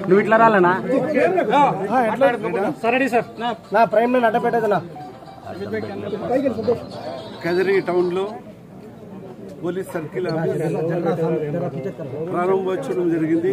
నువ్వు ఇట్లా రాలేనా నా ప్రైమ్ నేను అడ్డ పెట్టేదన్నా కదిరి టౌన్లో పోలీస్ సర్కిల్ ఆఫీస్ ప్రారంభోత్సవం జరిగింది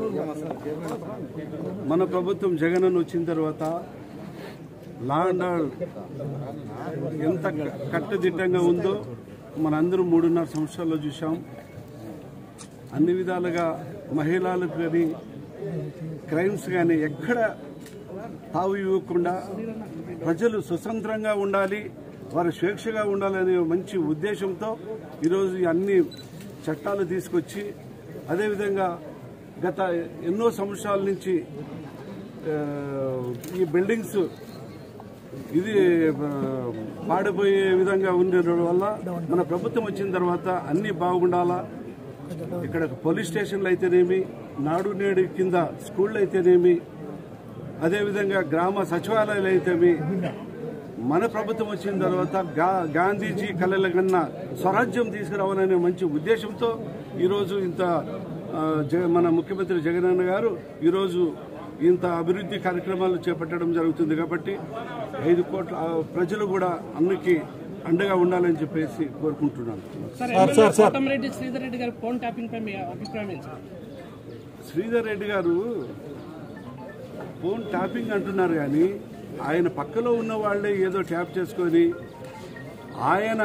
మన ప్రభుత్వం జగనన్న వచ్చిన తర్వాత లా అండ్ ఆర్డర్ ఎంత కట్టుదిట్టంగా ఉందో మనందరం మూడున్నర సంవత్సరాల్లో చూసాం అన్ని విధాలుగా మహిళలకు కానీ క్రైమ్స్ కానీ ఎక్కడ తావు ఇవ్వకుండా ప్రజలు స్వతంత్రంగా ఉండాలి వారు స్వేచ్ఛగా ఉండాలనే మంచి ఉద్దేశంతో ఈరోజు ఈ అన్ని చట్టాలు తీసుకొచ్చి అదేవిధంగా గత ఎన్నో సంవత్సరాల నుంచి ఆ, ఈ బిల్డింగ్స్ ఇది ఆ, పాడిపోయే విధంగా ఉండడం వల్ల మన ప్రభుత్వం వచ్చిన తర్వాత అన్ని బాగుండాలా ఇక్కడ పోలీస్ స్టేషన్లు అయితేనేమి నాడు నేడు కింద స్కూళ్ళు అయితేనేమి అదేవిధంగా గ్రామ సచివాలయాలు అయితేమి మన ప్రభుత్వం వచ్చిన తర్వాత గా గాంధీజీ కళల కన్నా స్వరాజ్యం తీసుకురావాలనే మంచి ఉద్దేశంతో ఈరోజు ఇంత ఆ, జగ- మన ముఖ్యమంత్రి జగనన్న గారు ఈరోజు ఇంత అభివృద్ధి కార్యక్రమాలు చేపట్టడం జరుగుతుంది కాబట్టి ఐదు కోట్ల ఆ, ప్రజలు కూడా అన్నికి అండగా ఉండాలని చెప్పేసి కోరుకుంటున్నాను సార్ ఎమ్మెల్యే కోటమిరెడ్డి శ్రీధర్ రెడ్డి గారి ఫోన్ ట్యాపింగ్ పై మీ అభిప్రాయం ఏంటి సార్ శ్రీధర్ రెడ్డి గారు ఫోన్ ట్యాపింగ్ అంటున్నారు కానీ ఆయన పక్కలో ఉన్న వాళ్ళే ఏదో ట్యాప్ చేసుకొని ఆయన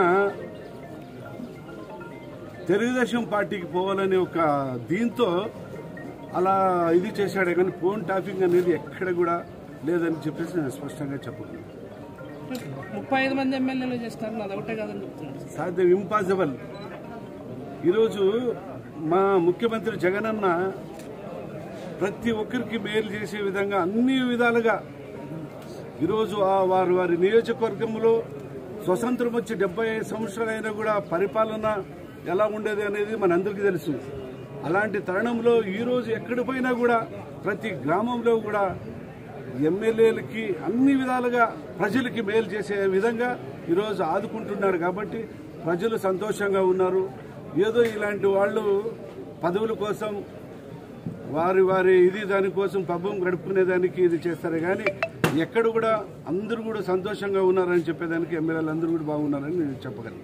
తెలుగుదేశం పార్టీకి పోవాలనే ఒక దీంతో అలా ఇది చేశాడే కానీ ఫోన్ ట్యాపింగ్ అనేది ఎక్కడ కూడా లేదని చెప్పేసి నేను స్పష్టంగా చెప్పగలను ముప్పై ఐదు మంది ఎమ్మెల్యేలు చేస్తారు నాది ఒకటే కాదని చెప్తున్నాడు సార్. సాధ్యం ఇంపాసిబుల్ ఈరోజు మా ముఖ్యమంత్రి జగనన్న ప్రతి ఒక్కరికి మేలు చేసే విధంగా అన్ని విధాలుగా ఈరోజు ఆ వారి వారి నియోజకవర్గంలో స్వతంత్రం వచ్చి డెబ్బై ఐదు సంవత్సరాలైనా కూడా పరిపాలన ఎలా ఉండేది అనేది మనందరికీ తెలుసు అలాంటి తరుణంలో ఈరోజు ఎక్కడి పోయినా కూడా ప్రతి గ్రామంలో కూడా ఎమ్మెల్యేలకి అన్ని విధాలుగా ప్రజలకి మేలు చేసే విధంగా ఈరోజు ఆదుకుంటున్నారు కాబట్టి ప్రజలు సంతోషంగా ఉన్నారు ఏదో ఇలాంటి వాళ్ళు పదవుల కోసం వారి వారి ఇది దానికోసం పబ్బం గడుపుకునేదానికి ఇది చేస్తారు కానీ ఎక్కడ కూడా అందరూ కూడా సంతోషంగా ఉన్నారని చెప్పేదానికి ఎమ్మెల్యేలు అందరూ కూడా బాగున్నారని నేను చెప్పగలను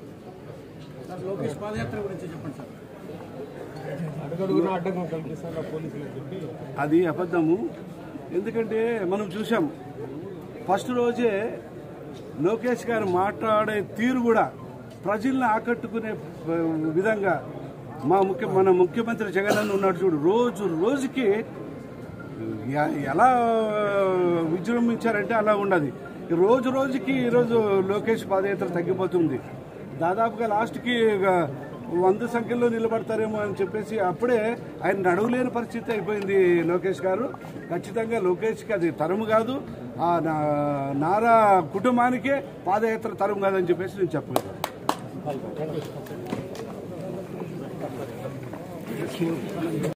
అది అబద్ధము ఎందుకంటే మనం చూసాం ఫస్ట్ రోజే లోకేష్ గారు మాట్లాడే తీరు కూడా ప్రజల్ని ఆకట్టుకునే ఆ, విధంగా మా ముఖ్య మన ముఖ్యమంత్రి జగన్ ఉన్నాడు చూడు రోజు రోజుకి ఎ- ఎలా విజృంభించారంటే అలా ఉండదు రోజు రోజుకి ఈరోజు లోకేష్ పాదయాత్ర తగ్గిపోతుంది దాదాపుగా లాస్ట్కి ఇక వంద సంఖ్యలో నిలబడతారేమో అని చెప్పేసి అప్పుడే ఆయన నడవలేని పరిస్థితి అయిపోయింది లోకేష్ గారు ఖచ్చితంగా లోకేష్కి అది తరము కాదు ఆ నా- నారా కుటుంబానికే పాదయాత్ర తరం కాదని చెప్పేసి నేను చెప్పగలను